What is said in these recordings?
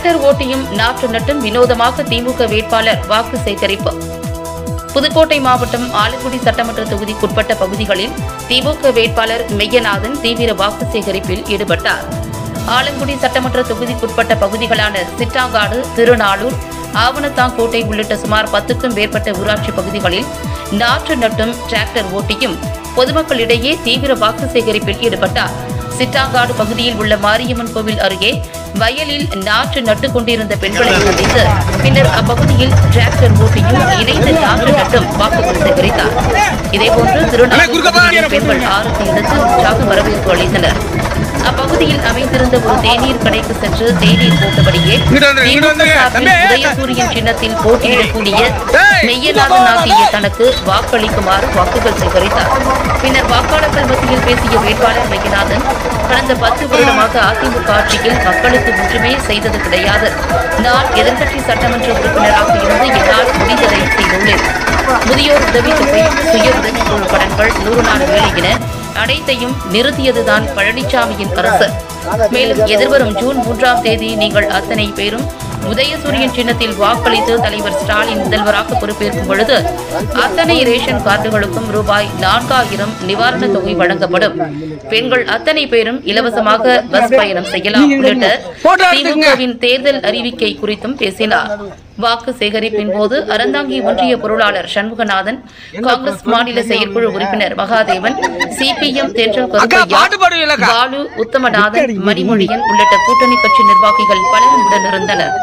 Tractor ஓட்டியும் நாற்று நட்டும் வினோதமாக திமுக வேட்பாளர் வாக்கு சேகரிப்பு புதுக்கோட்டை மாவட்டம் ஆலங்குடி சட்டமன்ற தொகுதிக்குட்பட்ட பகுதிகளில் திமுக வேட்பாளர் மெய்யநாதன் தீவிர வாக்கு சேகரிப்பில் ஈடுபட்டார் ஆலங்குடி சட்டமன்ற தொகுதிக்குட்பட்ட பகுதிகளான சிட்டாங்காடு திருநாளூர் ஆவணத்தாங்கோட்டை உள்ளிட்ட சுமார் பத்துக்கும் மேற்பட்ட ஊராட்சி பகுதிகளில் நாற்று நட்டும் டிராக்டர் ஓட்டியும் பொதுமக்களிடையே தீவிர வாக்கு சேகரிப்பில் ஈடுபட்டார் சிட்டாங்காடு பகுதியில் உள்ள மாரியம்மன் கோவில் அருகே வயலில் நாற்று நட்டுக் கொண்டிருந்த பெண்களை சந்தித்து பின்னர் அப்பகுதியில் டிராக்டர் ஓட்டியும் இணைந்து நாற்று நட்டும் வாக்குகள் சேகரித்தார் இதேபோன்று திருநாளூர் பகுதியில் பெண்கள் ஆறுக்கு எடுத்து உற்சாக வரவேற்பு அளித்தனர் அப்பகுதியில் அமைந்திருந்த ஒரு தேநீர் கடைக்கு சென்று தேநீர் போட்டபடியே இங்கிட்டு வந்துரு, இங்கிட்டு திமுக வந்துரு. சார்பில் தம்பி. உதயசூரியன் சின்னத்தில் போட்டியிடக்கூடிய டேய். மெய்யநாதன் ஆகிய தனக்கு வாக்களிக்குமாறு வாக்குகள் சேகரித்தார் பின்னர் வாக்காளர்கள் மத்தியில் பேசிய வேட்பாளர் மெய்யநாதன் கடந்த பத்து வருடமாக அதிமுக ஆட்சியில் மக்களுக்கு ஒன்றுமே செய்தது கிடையாது நான் எதிர்க்கட்சி சட்டமன்ற உறுப்பினராக இருந்து என்னால் முடிந்ததை செய்துள்ளேன் முதியோர் உதவித்தொகை சுய உதவிக்குழு கடன்கள் நூறு நாள் வேலை என அனைத்தையும் நிறுத்தியதுதான் பழனிசாமியின் அரசு மேலும் எதிர்வரும் ஜூன் மூன்றாம் தேதி நீங்கள் அத்தனை பேரும் உதயசூரியன் சின்னத்தில் வாக்களித்து தலைவர் ஸ்டாலின் முதல்வராக பொறுப்பேற்கும் பொழுது அத்தனை ரேஷன் கார்டுகளுக்கும் ரூபாய் நான்காயிரம் நிவாரணத் தொகை வழங்கப்படும் பெண்கள் அத்தனை பேரும் இலவசமாக பஸ் பயணம் செய்யலாம் உள்ளிட்ட போட்டோ எடுத்துக்கங்க. திமுகவின் தேர்தல் அறிவிக்கை குறித்தும் பேசினார் வாக்கு சேகரிப்பின் போது அறந்தாங்கி ஒன்றிய பொருளாளர் சண்முகநாதன் காங்கிரஸ் மாநில செயற்குழு உறுப்பினர் மகாதேவன் சிபிஎம் தென்றல் அக்கா, கருப்பையா பாட்டு பாடுவீங்களா? பாலு உத்தமநாதன் மணிமொழியன் உள்ளிட்ட கூட்டணி கட்சி நிர்வாகிகள் பலரும் உடனிருந்தனர்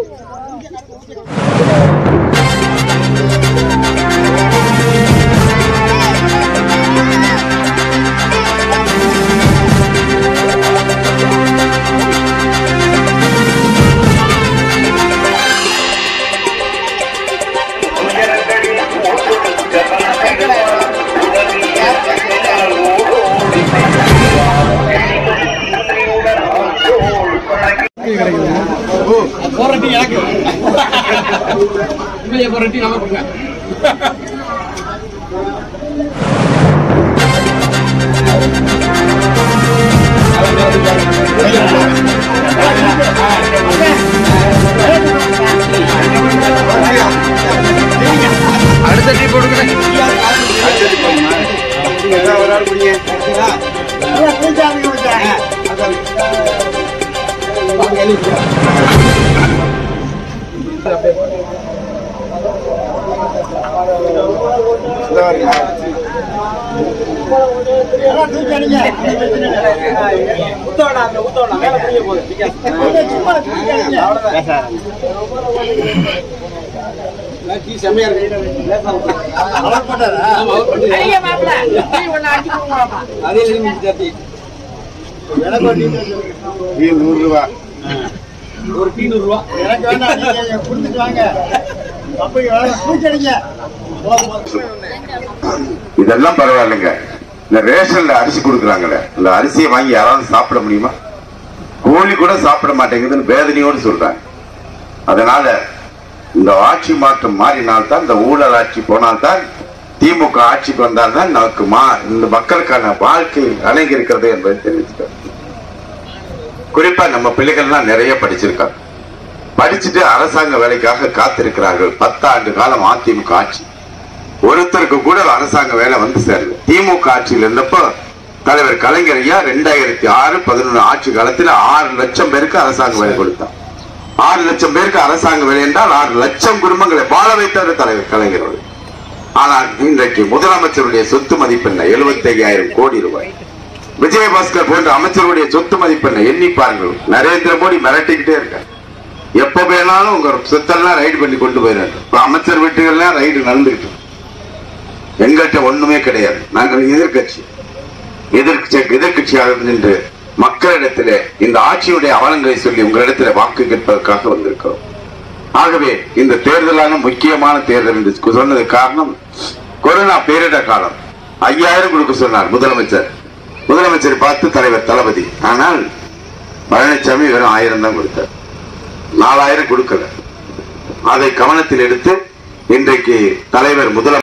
போராட்டி எனக்கு இல்லையே போராட்டி நமக்கு அடுத்த டீ போடுங்க செம்மையா இருக்கு அதே இருந்து ஜாத்தி நூறு ரூபா ஒரு டீ நூறு ரூபா எனக்கு வேண்டாம் நீங்க கொடுத்துட்டு வாங்க அப்படி பூச்சடிங்க இதெல்லாம் பரவாயில்லைங்க இந்த ரேஷன்ல அரிசி கொடுக்குறாங்கல்ல இந்த அரிசியை வாங்கி யாராவது சாப்பிட முடியுமா கோழி கூட சாப்பிட மாட்டேங்குதுன்னு வேதனையோடு சொல்றாங்க அதனால இந்த ஆட்சி மாற்றம் மாறினால்தான் இந்த ஊழல் ஆட்சி போனால்தான் திமுக ஆட்சிக்கு வந்தால்தான் நமக்கு மா இந்த மக்களுக்கான வாழ்க்கை அணங்கி இருக்கிறது என்பதை தெரிவிச்சுக்கிறேன் குறிப்பா நம்ம பிள்ளைகள்லாம் நிறைய படிச்சிருக்காங்க படிச்சுட்டு அரசாங்க வேலைக்காக காத்திருக்கிறார்கள் பத்தாண்டு காலம் அதிமுக ஆட்சி ஒருத்தருக்கு கூட அரசாங்க வேலை வந்து சேரல திமுக ஆட்சியில் இருந்தப்போ தலைவர் கலைஞர் ஐயா ரெண்டாயிரத்தி ஆறு பதினொன்று ஆட்சி காலத்தில் ஆறு லட்சம் பேருக்கு அரசாங்க வேலை கொடுத்தார் ஆறு லட்சம் பேருக்கு அரசாங்க வேலை என்றால் ஆறு லட்சம் குடும்பங்களை வாழ வைத்தவர் தலைவர் கலைஞர் அவர்கள். ஆனால் இன்றைக்கு முதலமைச்சருடைய சொத்து மதிப்பெண்ண எழுபத்தி ஐயாயிரம் கோடி ரூபாய் விஜயபாஸ்கர் போன்ற அமைச்சருடைய சொத்து மதிப்பெண்ண எண்ணி பாருங்கள் நரேந்திர மோடி மிரட்டிக்கிட்டே இருக்கார் எப்ப வேணாலும் உங்க சொத்தெல்லாம் ரைடு பண்ணி கொண்டு போயிடாரு இப்ப அமைச்சர் வீட்டுகள்லாம் ரைடு நடந்துகிட்டு இருக்கு. எங்கள்கிட்ட ஒண்ணுமே கிடையாது நாங்கள் எதிர்க்கட்சி எதிர்க்கட்சி எதிர்க்கட்சியாக நின்று மக்களிடத்திலே இந்த ஆட்சியுடைய அவலங்களை சொல்லி உங்களிடத்திலே வாக்கு கேட்பதற்காக வந்திருக்கிறோம் ஆகவே இந்த தேர்தலான முக்கியமான தேர்தல் என்று சொன்னது காரணம் கொரோனா பேரிட காலம் ஐயாயிரம் கொடுக்க சொன்னார் முதலமைச்சர் முதலமைச்சர் பார்த்து தலைவர் தளபதி ஆனால் பழனிசாமி வெறும் ஆயிரம் தான் கொடுத்தார் நாலாயிரம் கொடுக்கல அதை கவனத்தில் எடுத்து இன்றைக்கு தலைவர் முதலமைச்சர்